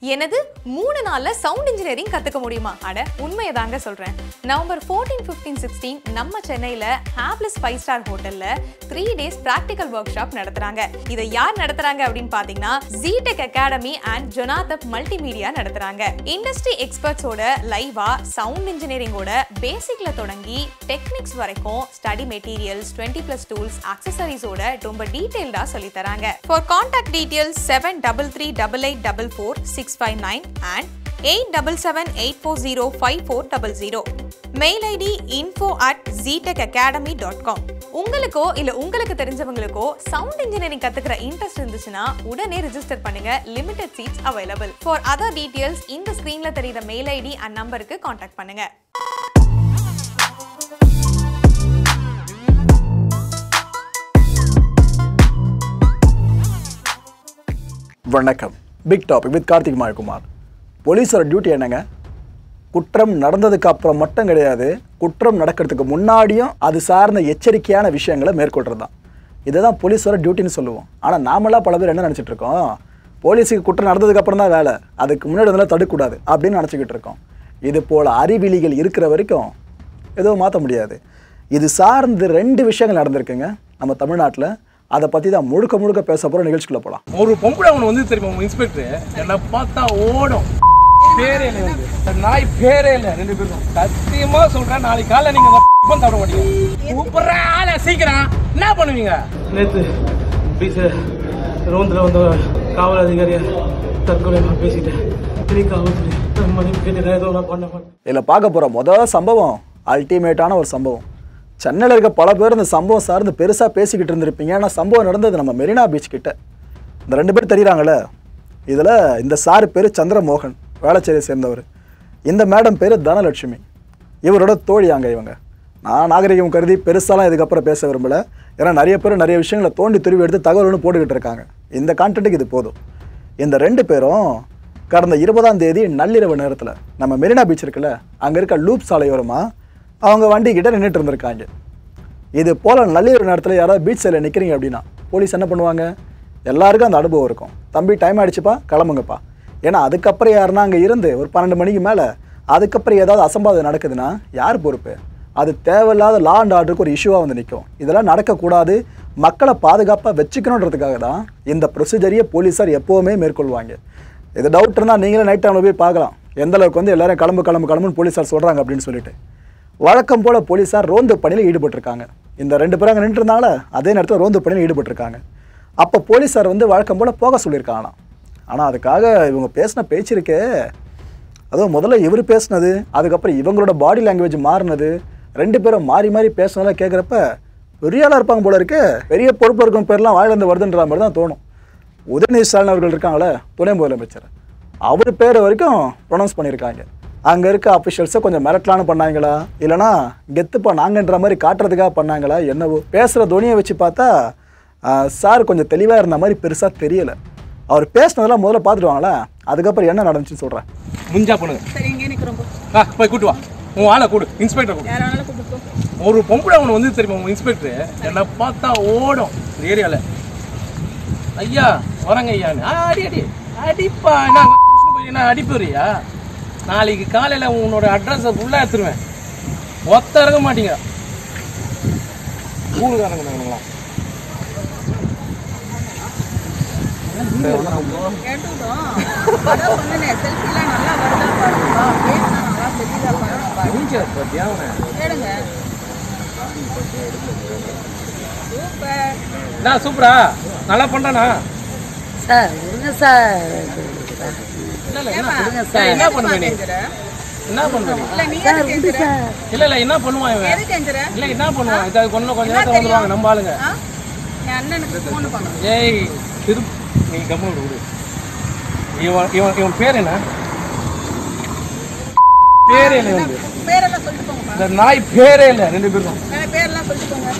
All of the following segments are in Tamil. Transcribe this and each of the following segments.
எனது மூணு நாள்ல சவுண்ட் இன்ஜினியரிங் கத்துக்க முடியுமா அட உண்மையை தாங்க சொல்றேன் நவம்பர் ஃபோர்டீன் ஃபிஃப்டீன் சிக்ஸ்டீன் நம்ம சென்னையில ஹாப்லஸ் ஃபைவ் ஸ்டார் ஹோட்டல்ல three days practical workshop நடத்துறாங்க இதை யார் நடத்துறாங்க அப்படின்னு பாத்தீங்கன்னா ஜிடெக் அகாடமி அண்ட் ஜொனாதப் மல்டிமீடியா நடத்துறாங்க இண்டஸ்ட்ரி எக்ஸ்பர்ட்ஸோட லைவா சவுண்ட் இன்ஜினியரிங்கோட பேசிக்ல தொடங்கி டெக்னிக்ஸ் வரைக்கும் study materials twenty plus tools அக்சசரிஸோட ரொம்ப டீடைல்டா சொல்லி தராங்க for contact details seven double three double eight double four six five nine and eight double seven eight four zero five four double zero mail ID info at G tech academy dot com உங்களுக்கோ இல்ல உங்களுக்கு தெரிஞ்சவங்களுக்கோ சவுண்ட் இன்ஜினியரிங் கத்துக்கிற இன்ட்ரெஸ்ட் இருந்துச்சுன்னா உடனே ரெஜிஸ்டர் பண்ணுங்க limited seats available for other details இந்த ஸ்கிரீன்ல தெரியுற மெயில் ஐடி அண்ட் நம்பருக்கு கான்டாக்ட் பண்ணுங்க வணக்கம் big topic with Karthik Mayakumar போலீஸோட டியூட்டி என்னங்க குற்றம் நடந்ததுக்கு அப்புறம் மட்டும் கிடையாது குற்றம் நடக்கிறதுக்கு முன்னாடியும் அது சார்ந்த எச்சரிக்கையான விஷயங்களை மேற்கொள்கிறது தான் இதுதான் போலீஸோட டியூட்டின்னு சொல்லுவோம் ஆனால் நாமெல்லாம் பல பேர் என்ன நினச்சிட்டு இருக்கோம் போலீஸுக்கு குற்றம் நடந்ததுக்கு அப்புறம் தான் வேலை அதுக்கு முன்னாடி அதெல்லாம் தடுக்கக்கூடாது அப்படின்னு நினச்சிக்கிட்டு இருக்கோம் இது போல் அறிவிலிகள் இருக்கிற வரைக்கும் எதுவும் மாற்ற முடியாது இது சார்ந்து ரெண்டு விஷயங்கள் நடந்திருக்குங்க நம்ம தமிழ்நாட்டில் அதை பற்றி தான் முழுக்க முழுக்க பேச போகிற நிகழ்ச்சிக்குள்ளே போகலாம் ஒரு பொம்பளை அவனை வந்து தெரியுமா உங்க இன்ஸ்பெக்டர் என்ன பார்த்தா ஓடும் பேரே இல்லை எனக்கு. இந்த நாய் பேரே இல்லை ரெண்டு பேரும் சத்தியமா சொல்றேன் நாளைக்கு காலைல நீங்க டிஃபன் சாப்பிட மாட்டீங்க கூப்பிடுற ஆளை சீக்கிரம் என்ன பண்ணுவீங்க நேற்று பீச்ச ரோந்தில் வந்த காவல் அதிகாரியை தற்கொலையாக பேசிட்டேன் பெரிய காவல்துறை மன்னிப்பு கேட்டு ஏதோ நான் பண்ண மாட்டேன் இதில் பார்க்க போகிற முதல் சம்பவம் அல்டிமேட்டான ஒரு சம்பவம் சென்னையில் இருக்க பல பேர் இந்த சம்பவம் சார்ந்து பெருசாக பேசிக்கிட்டு இருந்திருப்பீங்க ஆனால் சம்பவம் நடந்தது நம்ம மெரினா பீச் கிட்ட இந்த ரெண்டு பேர் தெரியுறாங்களே இதில் இந்த சார் பேர் சந்திரமோகன் வேளச்சேரியை சேர்ந்தவர் இந்த மேடம் பேர் தனலட்சுமி இவரோட தோழியாங்க இவங்க நான் நாகரிகம் கருதி பெருசாலாம் இதுக்கப்புறம் பேச விரும்பல ஏன்னா நிறைய பேர் நிறைய விஷயங்களை தோண்டி துருவி எடுத்து தகவல்னு போட்டுக்கிட்டு இருக்காங்க இந்த கான்டென்ட்டுக்கு இது போதும் இந்த ரெண்டு பேரும் கடந்த இருபதாம் தேதி நள்ளிரவு நேரத்தில் நம்ம மெரினா பீச் இருக்குல்ல அங்கே இருக்க லூப் சாலையோரமாக அவங்க வண்டி கிட்ட நின்றுட்டு இருந்திருக்காங்க இது போல் நள்ளிரவு நேரத்தில் யாராவது பீச் சைடில் நிற்கிறீங்க அப்படின்னா போலீஸ் என்ன பண்ணுவாங்க எல்லாருக்கும் அந்த அனுபவம் இருக்கும் தம்பி டைம் ஆயிடுச்சுப்பா கிளம்புங்கப்பா ஏன்னா அதுக்கப்புறம் யாருன்னா அங்கே இருந்து ஒரு பன்னெண்டு மணிக்கு மேலே அதுக்கப்புறம் ஏதாவது அசம்பாவிதம் நடக்குதுன்னா யார் பொறுப்பு அது தேவையில்லாத லா அண்ட் ஆர்டருக்கு ஒரு இஷ்யூவாக வந்து நிற்கும் இதெல்லாம் நடக்கக்கூடாது மக்களை பாதுகாப்பாக வச்சுக்கணுன்றதுக்காக தான் இந்த ப்ரொசீஜரையே போலீஸார் எப்போவுமே மேற்கொள்வாங்க இது டவுட் இருந்தால் நீங்களே நைட் டைமில் போய் பார்க்கலாம் எந்த அளவுக்கு வந்து எல்லாரும் கிளம்பு கிளம்பு கிளம்புன்னு போலீஸார் சொல்கிறாங்க அப்படின்னு சொல்லிட்டு வழக்கம் போல் போலீஸார் ரோந்து பணியில் ஈடுபட்டிருக்காங்க இந்த ரெண்டு பேரும் அங்கே நின்றுருந்தால அதே நேரத்தில் ரோந்து பணியில் ஈடுபட்டிருக்காங்க அப்போ போலீஸார் வந்து வழக்கம் போல் போக சொல்லியிருக்காங்களாம் ஆனால் அதுக்காக இவங்க பேசின பேச்சு இருக்கே அதுவும் முதல்ல இவர் பேசுனது அதுக்கப்புறம் இவங்களோட பாடி லாங்குவேஜ் மாறினது ரெண்டு பேரும் மாறி மாறி பேசுனதெல்லாம் கேட்குறப்ப பெரிய ஆளாக இருப்பாங்க போல இருக்கு பெரிய பொறுப்பு இருக்கும் பேர்லாம் வாயிலிருந்து வருதுன்ற மாதிரி தான் தோணும் உதயநிதி ஸ்டாலின் அவர்கள் இருக்காங்களே துணை முதலமைச்சர் அவர் பேர் வரைக்கும் ப்ரொனவுன்ஸ் பண்ணியிருக்காங்க அங்கே இருக்க அஃபிஷியல்ஸை கொஞ்சம் மிரட்டலான்னு பண்ணாங்களா இல்லைனா கெத்துப்பா நாங்கன்ற மாதிரி காட்டுறதுக்காக பண்ணாங்களா என்னவோ பேசுகிற துணியை வச்சு பார்த்தா சார் கொஞ்சம் தெளிவாக இருந்த மாதிரி பெருசாக தெரியலை அவர் பேசினதெல்லாம் முதல்ல பார்த்துட்டு வாங்களேன் அதுக்கப்புறம் என்ன நடந்துச்சுன்னு சொல்கிறேன் முஞ்சா பண்ணுங்க சரி இங்கே நிற்கிறோம் போ ஆ போய் கூட்டு வா உன் ஆளை கூடு இன்ஸ்பெக்டர் கூடு யார் வேணாலும் கூப்பிட்டு போ ஒரு பொம்பளை அவனை வந்து தெரியுமா உங்க இன்ஸ்பெக்டர் என்ன பார்த்தா ஓடும் இந்த ஏரியால ஐயா வரங்க ஐயா ஆ, அடி அடி அடிப்பா என்ன அங்க புடிச்சுன்னு போய் என்ன அடிப்பறியா நாளைக்கு காலையில உன்னோட அட்ரஸை ஃபுல்லா எடுத்துருவேன் ஒத்த இறங்க மாட்டீங்க ஊருக்காரங்க நாங்களா கேட்டுக்கிட்டோம் அதான் சொன்னேனே செல்ஃபிலாம் நல்லா வருதா பாருங்கப்பா பேஸ்லாம் நல்லா தெரியுதா பாருங்கப்பா மூஞ்ச பாத்தியா அவனை? கேளுங்க சூப்பர் என்ன சூப்பரா நல்லா பண்றானா சார் இருங்க சார் இல்ல இல்ல ஏம்மா? என்ன ஏய், என்ன பண்ணுவ நீ கேட்குற என்ன பண்ணுவ நீ இல்லை நீ சார் எதுக்கு விடு கேட்குற சார் இல்ல இல்ல என்ன பண்ணுவான் இவன் எதுக்கு கேட்குற இல்ல என்ன பண்ணுவான் இதை கொஞ்சம் கொஞ்ச என்ன நேரத்துல வந்துருவாங்க தெரியும்? நம்ம ஆளுங்க ஆ என் அண்ணனுக்கு ஃபோன் பண்ணணும் ஏய் திரு நீ கம்மல் விடு இவன் இவன் இவன் பேர் என்ன பேரே இல்லை வந்து பேரெல்லாம் சொல்லிட்டு போங்கப்பா இந்த நாய் பேரே இல்லை ரெண்டு பேரும் வேற பேரெல்லாம் சொல்லிட்டு போங்க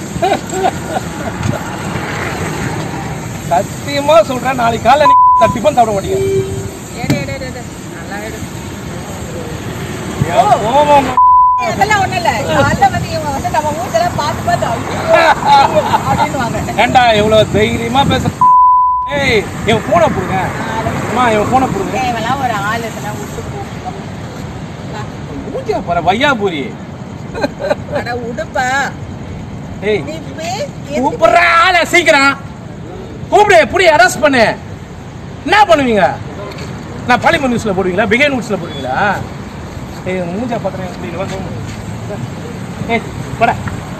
சத்தியமா சொல்றேன் நாளைக்கு காலைல நீ டிஃபன் சாப்பிட மாட்டீங்க எடு எடு எடு எடு நல்லா எடு ஏன் கோவம் இதெல்லாம் ஒண்ணும் இல்ல காலைல வந்து இவங்க வந்து நம்ம மூஞ்செல்லாம் பார்த்து பார்த்து ஐயோ அப்படின்னுவாங்க ஏண்டா எவ்வளவு தைரியமா பேச ஏய் இவன் போனை போடுங்க அம்மா இவன் போனை போடுங்க இவெல்லாம் ஒரு விட்டு போ வா. மூஞ்சியா போற வையாபுரி அட உடுப்பா ஏய் நீ போய் எதுக்கு கூப்பிடுற ஆள சீக்கிரம் கூப்பிடு எப்படி அரெஸ்ட் பண்ணு என்ன பண்ணுவீங்க நான் பாலிமர் நியூஸ்ல போடுவீங்களா பிகை நியூஸ்ல போடுவீங்களா ஏய் மூஞ்சா பாத்துறேன் இப்படி வந்து ஏய் போடா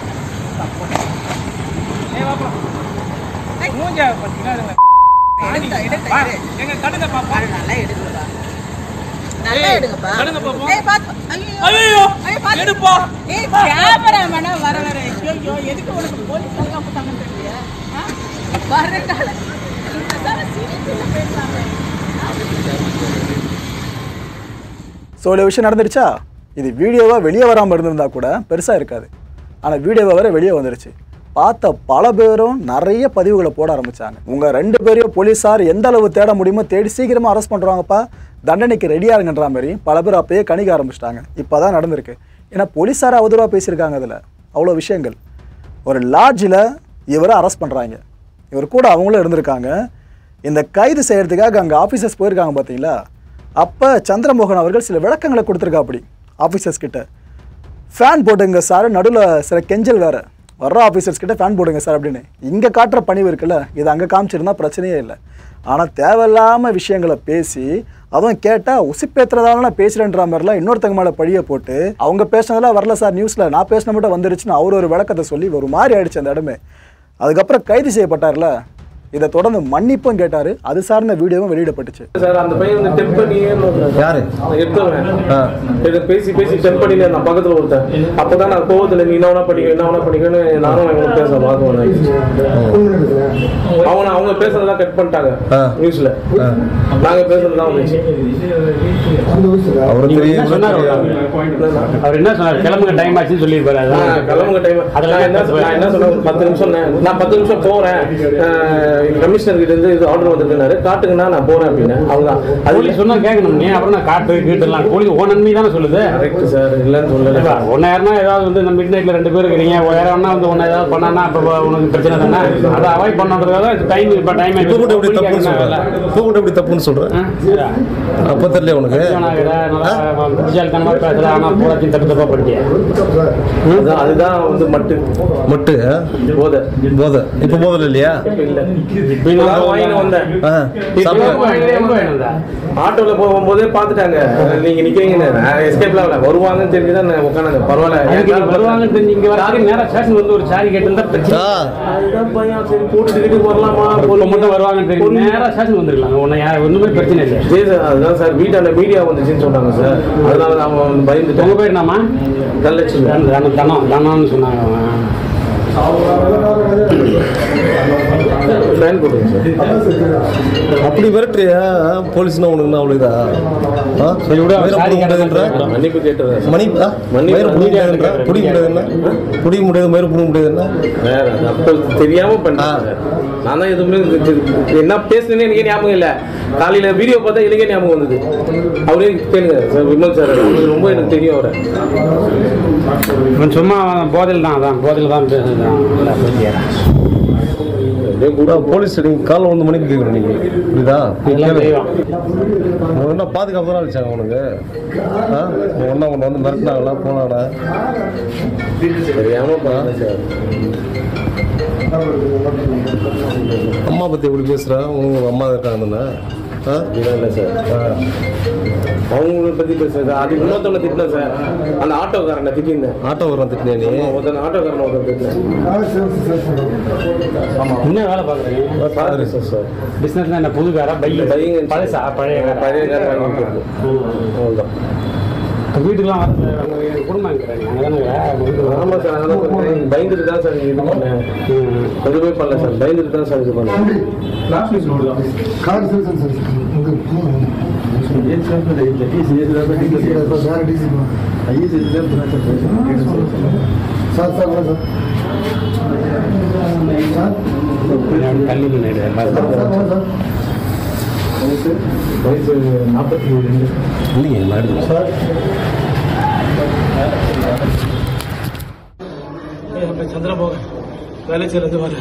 ஏய் வா போலாம் ஏய் மூஞ்சா பாத்தீங்களா இதுங்க. எடுங்க, எடுங்க, வா, எடுங்க. எங்க கடுங்க பாப்பா பாரு, நல்லா எடுங்கப்பா நல்லா ஏய், எடுங்கப்பா எடுங்க பாப்போம். ஏய் பாத்து ஐயோ ஐயோ ஐயோ, பாத்து. எடுப்பா ஏய் கேமராமேனா வர வர ஐயோ எதுக்கு உனக்கு போலீஸ் எல்லாம் போட்டாங்கன்னு தெரியலையா ஆ? வர்ற கால இந்த தர சிரிப்புல பேசுறாங்க ஸோ இவ்வளோ விஷயம் நடந்துருச்சா இது வீடியோவாக வெளியே வராமல் இருந்திருந்தா கூட பெருசாக இருக்காது ஆனால் வீடியோவை வர வெளியே வந்துருச்சு பார்த்த பல பேரும் நிறைய பதிவுகளை போட ஆரம்பிச்சாங்க உங்கள் ரெண்டு பேரையும் போலீஸார் எந்த அளவு தேட முடியுமோ தேடி சீக்கிரமாக அரெஸ்ட் பண்ணுறாங்கப்பா தண்டனைக்கு ரெடியாக இருங்கன்ற மாதிரி பல பேர் அப்பயே கணிக்க ஆரம்பிச்சிட்டாங்க இப்போ தான் நடந்திருக்கு ஏன்னா போலீஸார் அவதூறாக பேசியிருக்காங்க அதில் அவ்வளோ விஷயங்கள் ஒரு லாட்ஜில் இவரை அரெஸ்ட் பண்ணுறாங்க இவர் கூட அவங்களும் இருந்திருக்காங்க இந்த கைது செய்யறதுக்காக அங்கே ஆஃபீஸர்ஸ் போயிருக்காங்க பார்த்தீங்களா அப்போ சந்திரமோகன் அவர்கள் சில விளக்கங்களை கொடுத்துருக்கா அப்படி ஆஃபீஸர்ஸ் கிட்ட ஃபேன் போட்டுங்க சார் நடுவில் சில கெஞ்சல் வேறு வர்ற ஆஃபீஸர்ஸ் கிட்ட ஃபேன் போடுங்க சார் அப்படின்னு இங்கே காட்டுற பணிவு இருக்குல்ல இது அங்கே காமிச்சிருந்தா பிரச்சனையே இல்லை ஆனால் தேவையில்லாமல் விஷயங்களை பேசி அதுவும் கேட்டால் உசிப்பேத்துறதால நான் பேசுகிறேன்ற மாதிரிலாம் இன்னொருத்தங்க மேலே பழியை போட்டு அவங்க பேசினதெல்லாம் வரல சார் நியூஸில் நான் பேசின மட்டும் வந்துருச்சுன்னு அவர் ஒரு விளக்கத்தை சொல்லி ஒரு மாதிரி ஆயிடுச்சு அந்த இடமே அதுக்கப்புறம் கைது செய்யப்பட்டார்ல இதை தொடர்ந்து மன்னிப்பும் கேட்டார் அது சார்ந்த வீடியோவும் வெளியிடப்பட்டுச்சு சார் அந்த பையன் வந்து டெம்ப் பண்ணி யாரு எடுத்தவன் இதை பேசி பேசி டெம்ப் பண்ணி நான் பக்கத்துல ஒருத்தன் அப்பதான் நான் கோவத்துல நீ என்ன வேணா பண்ணிக்க என்ன வேணா பண்ணிக்கன்னு நானும் அவனுக்கு பேச பார்க்குவேன் அவனை அவங்க பேசுறதெல்லாம் கட் பண்ணிட்டாங்க ஆ. நியூஸ்ல நாங்க பேசுறதுதான் வந்துச்சு அவரு நீங்க தெரியும் என்ன சொன்னாரு அவர் என்ன சொன்னார் கிளம்புங்க டைம் ஆச்சுன்னு சொல்லியிருப்பாரு ஆ, அதான் கிளம்புங்க டைம் அதெல்லாம் நான் என்ன நான் என்ன சொன்னேன் ஒரு பத்து நிமிஷம் நான் நான் பத்து நிமிஷம் போறேன் கமிஷனர் கிட்ட இருந்து இது ஆர்டர் வந்திருக்குனாரு காட்டுங்கன்னா நான் போறேன் அப்படின்னு அவங்க அது போலீஸ் சொன்னா கேட்கணும் நீ அப்புறம் நான் காட்டு கீட்டுலாம் போலீஸ் ஓ நன்மை தானே சொல்லுது கரெக்ட் சார் இல்லைன்னு சொல்லல ஒன்னாயிரம்னா ஏதாவது வந்து நம்ம மிட் நைட்ல ரெண்டு பேர் இருக்கிறீங்க ஒன்னாயிரம்னா வந்து ஒன்னு ஏதாவது பண்ணானா அப்ப உனக்கு பிரச்சனை தானே அதை அவாய்ட் பண்ணதுக்காக டைம் இப்ப டைம் இப்போ கூட எப்படி தப்புன்னு சொல்றேன் இப்போ கூட எப்படி தப்புன்னு சொல்றேன் அப்போ தெரியல உனக்கு புத்திசாலித்தனமா பேசுற ஆனா பூராத்தையும் தப்பு தப்பா பண்ணிட்டியா அதுதான் அதுதான் வந்து மட்டு மட்டு ஆ? போதை போதை இப்போ போதில் இல்லையா இல்ல இப்பதான் வாங்கிட்டு வந்தேன் ஆ சாப்பிட்டு ஆட்டோல போகும்போதே பாத்துட்டாங்க நீங்க நிக்கிறீங்கன்னு எஸ்கேப்ல ஆகல வருவாங்கன்னு தெரிஞ்சுதான் நான் உட்காந்து பரவாயில்ல அதுக்கு நீ வருவாங்கன்னு தெரிஞ்சு இங்க வராது நேரா ஸ்டேஷன் வந்து ஒரு சாரி கேட்டு பிரச்சனை ஆ அதுதான் பையன் சரி போட்டுட்டு வீட்டுக்கு வரலாமா இப்போ மட்டும் வருவாங்கன்னு தெரியும் நேரா ஸ்டேஷன் வந்துருக்கலாம் உன்னை யார் ஒண்ணுமே பிரச்சனை இல்லை சரி சார் அதுதான் சார் வீட்டாண்ட மீடியா வந்துச்சுன்னு சொன்னாங்க சார் அதனால நான் அவன் உங்க பயந்துட்டேன் பேர் என்னம்மா தனலட்சுமி தனம் தனம் தனம்னு சொன்னாங்க அவன். ஃபேன் போட்டுங்க சார் அப்படி மிரட்டுறியா போலீஸ்னா உனக்கு என்ன அவ்வளோ இதா ஆ சரி, விடு, அவன் மயிரை சாரி பிடிக்க முடியாதுன்ற கேட்டதுக்கு மன்னிப்பு கேட்டதா மணி ஆ மணி- மயிரை பிடிக்க முடியாதுன்ற பிடிக்க முடியாதுன்னா பிடிக்க முடியாது மயிரை பிடிக்க முடியாதுன்னா வேற அப்போ தெரியாம பண்ணேன் சார். நான் தான் எதுவுமே இது- இது- என்ன பேசுனேன்னு எனக்கே ஞாபகம் இல்ல காலையில வீடியோ பார்த்தா எனக்கே ஞாபகம் வந்தது அவரே கேளுங்க சார் விமல் சார் அவருக்கு ரொம்ப எனக்கு தெரியும் அவரை இவன் சும்மா போதையில் தான் அதான் போதையில் தான் பேசுறான் நல்லா பேசியா அப்படியே கூட போலீஸ் நீங்கள் காலைல ஒன்று மணிக்கு கேட்குறோம் நீங்கள் புரியுதா இதெல்லாம் தெய்வம் உனக்கு என்ன பாதுகாப்பு தான் அடிச்சாங்க உனக்கு ஆ ஒன்றா ஒன்று வந்து மிரட்டினாங்களா போனாடா தெரியாம பண்ணேன் சார் அம்மா பற்றி எப்படி பேசுகிறா உனக்கு ஒரு அம்மா இருக்காங்கன்னு ஆ அப்படிலாம் இல்லை சார் அவங்கள பத்தி பேசுறது அது இன்னொருத்தவனை திட்டினேன் சார் அந்த ஆட்டோக்காரனை திட்டிருந்தேன் ஆட்டோ வரான் திட்டினே நீ ஒருத்தன் ஆட்டோக்காரனை ஒருத்தன் திட்டினேன் என்ன வேலை பார்க்குறீங்க பாருங்க சார் சார் பிஸ்னஸ் என்ன புது காரா பையன் பையன் பழசா பழைய காரா பழைய கார் வாங்கி அவ்வளோதான் வீட்டுக்குலாம் வர அவங்க குடும்பம் இருக்கிறாங்க அங்கே தானே ஆமா சார் அதெல்லாம் கொஞ்சம் பயந்துட்டு தான் சார் இது பண்ணேன் எதுவுமே பண்ணல சார் பயந்துட்டு தான் சார் இது பண்ணேன் கல்லூரி நைடு வயசு நாற்பத்தி ரெண்டு இல்லைங்க நான் சார் சந்திரபோகன் வேலை செய்யறது வர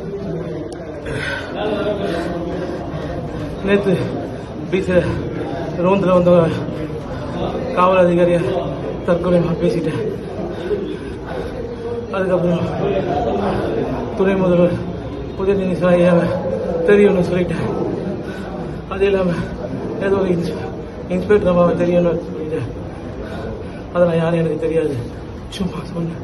நேத்து பீச்ச ரோந்தில் வந்து காவல் அதிகாரியை தற்கொலைமாக பேசிட்டேன் அதுக்கப்புறம் துணை முதல்வர் உதயநிதி சாயாவை தெரியும்னு சொல்லிட்டேன் அது இல்லாமல் ஏதோ ஒரு இன்ஸ் இன்ஸ்பெக்டர் அம்மாவை தெரியும்னு சொல்லிட்டேன் அதெல்லாம் யாரும் எனக்கு தெரியாது சும்மா சொன்னேன்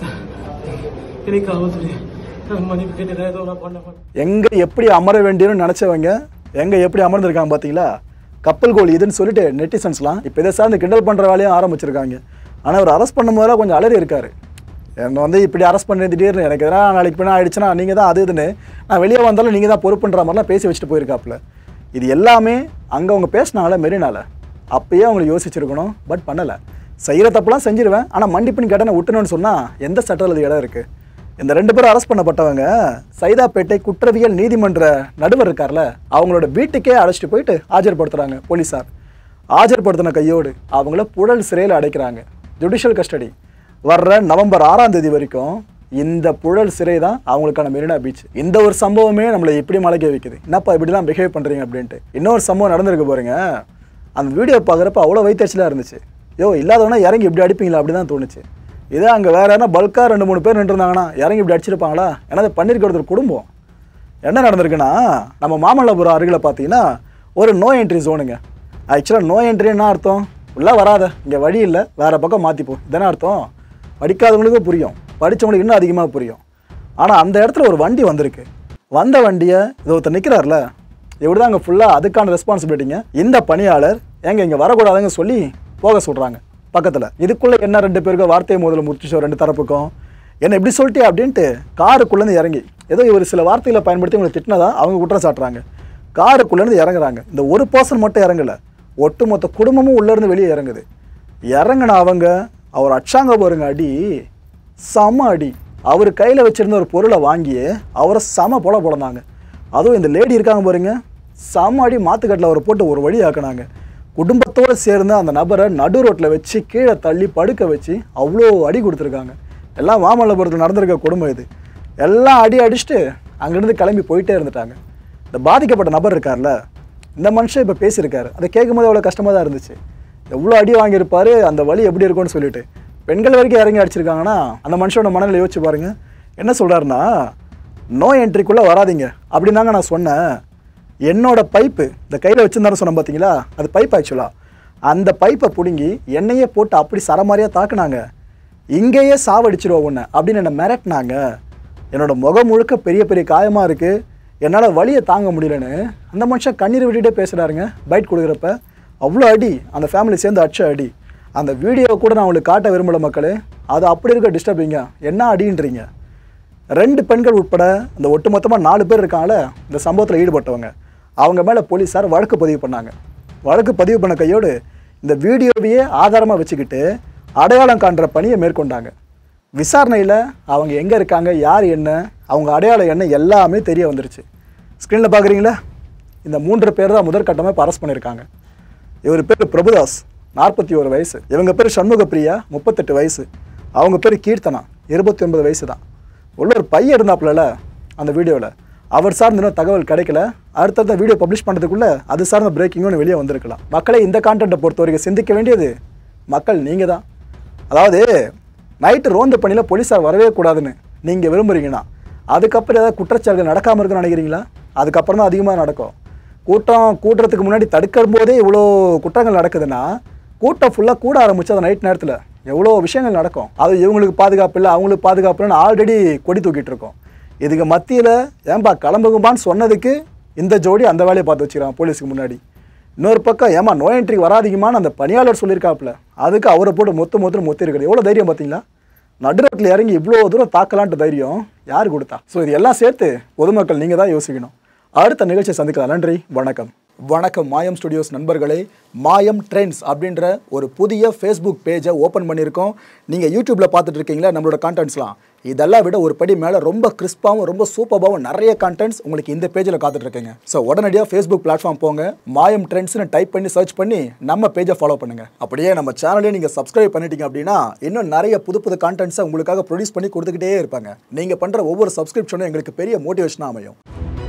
இனி காவல்துறை மன்னிப்பு கேட்டு ஏதோ நான் பண்ண மாட்டேன் எங்க எப்படி அமர வேண்டியன்னு நினைச்சவங்க எங்க எப்படி அமர்ந்திருக்காங்க பாத்தீங்களா கப்பல் கோல் இதுன்னு சொல்லிட்டு நெட்டிசன்ஸ்லாம் இப்போ இதை சார்ந்து கிண்டல் பண்ற வேலையும் ஆரம்பிச்சிருக்காங்க ஆனா அவர் அரெஸ்ட் பண்ணும் போதெல்லாம் கொஞ்சம் அலறி இருக்காரு என்னை வந்து இப்படி அரெஸ்ட் பண்ணி திடீர்னு எனக்கு எதனா நாளைக்கு பின்னா ஆயிடுச்சுன்னா நீங்கள் தான் அது இதுன்னு நான் வெளியே வந்தாலும் நீங்கள் தான் பொறுப்புன்ற மாதிரிலாம் பேசி வச்சுட்டு போயிருக்காப்புல இது எல்லாமே அங்கே அவங்க பேசினாங்களே மெரினால அப்பயே அவங்க யோசிச்சிருக்கணும் பட் பண்ணலை செய்கிற தப்புலாம் செஞ்சிருவேன் ஆனால் மன்னிப்புன்னு கேட்டால் நான் விட்டுணும்னு சொன்னால் எந்த சட்டத்தில் அது இடம் இருக்குது இந்த ரெண்டு பேரும் அரெஸ்ட் பண்ணப்பட்டவங்க சைதாப்பேட்டை குற்றவியல் நீதிமன்ற நடுவர் இருக்கார்ல அவங்களோட வீட்டுக்கே அழைச்சிட்டு போயிட்டு ஆஜர்படுத்துறாங்க போலீஸார் ஆஜர்படுத்தின கையோடு அவங்கள புழல் சிறையில் அடைக்கிறாங்க ஜுடிஷியல் கஸ்டடி வர்ற நவம்பர் ஆறாம் தேதி வரைக்கும் இந்த புழல் சிறை தான் அவங்களுக்கான மெரினா பீச் இந்த ஒரு சம்பவமே நம்மளை இப்படி மலைக்க வைக்குது என்னப்பா இப்படிலாம் பிஹேவ் பண்ணுறீங்க அப்படின்ட்டு இன்னொரு சம்பவம் நடந்திருக்கு பாருங்க அந்த வீடியோ பார்க்குறப்ப அவ்வளோ வைத்தறிச்சலாக இருந்துச்சு யோ இல்லாதவனா இறங்கி இப்படி அடிப்பீங்களா அப்படி தான் தோணுச்சு இதே அங்கே வேற யாரா பல்காக ரெண்டு மூணு பேர் நின்றுருந்தாங்கன்னா இறங்கி இப்படி அடிச்சிருப்பாங்களா ஏன்னா அது பண்ணியிருக்கிறது ஒரு குடும்பம் என்ன நடந்திருக்குன்னா நம்ம மாமல்லபுரம் அருகில் பார்த்தீங்கன்னா ஒரு நோ என்ட்ரி ஜோனுங்க ஆக்சுவலாக நோ என்ட்ரி என்ன அர்த்தம் உள்ளே வராத இங்கே வழி இல்லை வேற பக்கம் மாற்றிப்போம் இதானே அர்த்தம் படிக்காதவங்களுக்கும் புரியும் படித்தவங்களுக்கு இன்னும் அதிகமாக புரியும் ஆனால் அந்த இடத்துல ஒரு வண்டி வந்திருக்கு வந்த வண்டியை இது ஒருத்தர் நிற்கிறார்ல இப்படி தான் அங்கே ஃபுல்லாக அதுக்கான ரெஸ்பான்சிபிலிட்டிங்க இந்த பணியாளர் ஏங்க இங்கே வரக்கூடாதுங்க சொல்லி போக சொல்கிறாங்க பக்கத்தில் இதுக்குள்ளே என்ன ரெண்டு பேருக்கு வார்த்தையை முதல்ல முடிச்சுச்சோ ரெண்டு தரப்புக்கும் என்ன இப்படி சொல்லிட்டே அப்படின்ட்டு காருக்குள்ளேருந்து இறங்கி ஏதோ இவர் சில வார்த்தைகளை பயன்படுத்தி உங்களை திட்டினதா அவங்க குற்றம் சாட்டுறாங்க காருக்குள்ளேருந்து இறங்குறாங்க இந்த ஒரு பர்சன் மட்டும் இறங்கல ஒட்டுமொத்த குடும்பமும் உள்ளேருந்து வெளியே இறங்குது இறங்கின அவங்க அவர் அச்சாங்க பாருங்க அடி செம அடி அவர் கையில் வச்சிருந்த ஒரு பொருளை வாங்கி அவரை செம போல போலந்தாங்க அதுவும் இந்த லேடி இருக்காங்க பாருங்க செம அடி மாத்துக்கட்டில் அவரை போட்டு ஒரு வழி ஆக்குனாங்க குடும்பத்தோடு சேர்ந்து அந்த நபரை நடு ரோட்டில் வச்சு கீழே தள்ளி படுக்க வச்சு அவ்வளோ அடி கொடுத்துருக்காங்க எல்லாம் மாமல்லபுரத்தில் நடந்திருக்க குடும்பம் இது எல்லாம் அடி அடிச்சுட்டு அங்கேருந்து கிளம்பி போயிட்டே இருந்துட்டாங்க இந்த பாதிக்கப்பட்ட நபர் இருக்கார்ல இந்த மனுஷன் இப்போ பேசியிருக்காரு அதை கேட்கும்போது அவ்வளோ கஷ்டமாக தான் இருந்துச்சு எவ்வளோ அடி வாங்கியிருப்பாரு அந்த வலி எப்படி இருக்கும்னு சொல்லிட்டு பெண்கள் வரைக்கும் இறங்கி அடிச்சிருக்காங்கன்னா அந்த மனுஷனோட மனநிலை யோசிச்சு பாருங்க என்ன சொல்கிறாருன்னா நோ என்ட்ரிக்குள்ளே வராதீங்க அப்படின்னாங்க நான் சொன்னேன் என்னோட பைப்பு இந்த கையில் வச்சுருந்தாரு சொன்னேன் பார்த்தீங்களா அது பைப் ஆக்சுவலாக அந்த பைப்பை பிடுங்கி என்னையே போட்டு அப்படி சரமாரியாக தாக்குனாங்க இங்கேயே சாவடிச்சிருவோம் உன்னை அப்படின்னு என்னை மிரட்டினாங்க என்னோட முகம் முழுக்க பெரிய பெரிய காயமாக இருக்குது என்னால் வலியை தாங்க முடியலன்னு அந்த மனுஷன் கண்ணீர் விட்டுட்டே பேசுகிறாருங்க பைட் கொடுக்குறப்ப அவ்வளோ அடி அந்த ஃபேமிலி சேர்ந்து அடிச்ச அடி அந்த வீடியோவை கூட நான் உங்களுக்கு காட்ட விரும்பல மக்களே அது அப்படி இருக்க டிஸ்டர்பிங்க என்ன அடின்றீங்க ரெண்டு பெண்கள் உட்பட இந்த ஒட்டுமொத்தமாக நாலு பேர் இருக்காங்களே இந்த சம்பவத்தில் ஈடுபட்டவங்க அவங்க மேலே போலீஸார் வழக்கு பதிவு பண்ணாங்க வழக்கு பதிவு பண்ண கையோடு இந்த வீடியோவையே ஆதாரமாக வச்சுக்கிட்டு அடையாளம் காண்ற பணியை மேற்கொண்டாங்க விசாரணையில் அவங்க எங்கே இருக்காங்க யார் என்ன அவங்க அடையாளம் என்ன எல்லாமே தெரிய வந்துருச்சு ஸ்க்ரீனில் பார்க்குறீங்களா இந்த மூன்று பேர் தான் முதற்கட்டமாக இப்போ அரெஸ்ட் பண்ணியிருக்காங்க இவர் பேர் பிரபுதாஸ் நாற்பத்தி ஒரு வயசு இவங்க பேர் சண்முக பிரியா முப்பத்தெட்டு வயசு அவங்க பேர் கீர்த்தனா இருபத்தி ஒன்பது வயசு தான் உள்ள ஒரு பையன் இருந்தாப்புல அந்த வீடியோவில் அவர் சார்ந்த இன்னும் தகவல் கிடைக்கல அடுத்தடுத்த வீடியோ பப்ளிஷ் பண்ணுறதுக்குள்ள அது சார்ந்த பிரேக்கிங்கும் வெளியே வந்திருக்கலாம் மக்களை இந்த கான்டென்ட்டை பொறுத்த வரைக்கும் சிந்திக்க வேண்டியது மக்கள் நீங்கள் தான் அதாவது நைட்டு ரோந்து பணியில் போலீஸார் வரவே கூடாதுன்னு நீங்கள் விரும்புறீங்கன்னா அதுக்கப்புறம் ஏதாவது குற்றச்சாட்டுகள் நடக்காமல் இருக்குன்னு நினைக்கிறீங்களா அதுக்கப்புறம் தான் அதிகமாக நடக்கும் கூட்டம் கூட்டுறதுக்கு முன்னாடி தடுக்கும் போதே இவ்வளோ குற்றங்கள் நடக்குதுன்னா கூட்டம் ஃபுல்லாக கூட ஆரம்பிச்சு அந்த நைட் நேரத்தில் எவ்வளோ விஷயங்கள் நடக்கும் அது இவங்களுக்கு பாதுகாப்பு இல்லை அவங்களுக்கு பாதுகாப்பு இல்லைன்னு ஆல்ரெடி கொடி தூக்கிட்டு இருக்கோம் இதுக்கு மத்தியில் ஏன்பா கிளம்புங்கப்பான்னு சொன்னதுக்கு இந்த ஜோடி அந்த வேலையை பார்த்து வச்சுக்கிறான் போலீஸுக்கு முன்னாடி இன்னொரு பக்கம் ஏமா நோய் என்ட்ரிக்கு வராதிங்கமான்னு அந்த பணியாளர் சொல்லியிருக்காப்புல அதுக்கு அவரை போட்டு மொத்த மொத்தம் மொத்தி இருக்குது எவ்வளோ தைரியம் பார்த்தீங்களா நடுரோட்டில் இறங்கி இவ்வளோ தூரம் தாக்கலான்ட்டு தைரியம் யார் கொடுத்தா ஸோ இது எல்லாம் சேர்த்து பொதுமக்கள் நீங்கள் தான் யோசிக்கணும் அடுத்த நிகழ்ச்சியை சந்திக்கலாம் நன்றி வணக்கம் வணக்கம் மாயம் ஸ்டுடியோஸ் நண்பர்களே மாயம் ட்ரெண்ட்ஸ் அப்படின்ற ஒரு புதிய ஃபேஸ்புக் பேஜை ஓப்பன் பண்ணியிருக்கோம் நீங்கள் யூடியூப்பில் பார்த்துட்டு இருக்கீங்களா நம்மளோட கான்டென்ட்ஸ்லாம் இதெல்லாம் விட ஒரு படி மேலே ரொம்ப கிறிஸ்பாகவும் ரொம்ப சூப்பராகவும் நிறைய கான்டென்ட்ஸ் உங்களுக்கு இந்த பேஜில் காத்துட்ருக்கீங்க ஸோ உடனடியாக ஃபேஸ்புக் பிளாட்ஃபார்ம் போங்க மாயம் ட்ரெண்ட்ஸ்னு டைப் பண்ணி சர்ச் பண்ணி நம்ம பேஜை ஃபாலோ பண்ணுங்க அப்படியே நம்ம சேனலையும் நீங்கள் சப்ஸ்கிரைப் பண்ணிட்டீங்க அப்படின்னா இன்னும் நிறைய புது புது கான்டென்ட்ஸை உங்களுக்காக ப்ரொடியூஸ் பண்ணி கொடுத்துக்கிட்டே இருப்பாங்க நீங்கள் பண்ணுற ஒவ்வொரு சப்ஸ்கிரிப்ஷனும் எங்களுக்கு பெரிய மோட்டிவேஷனாக அமையும்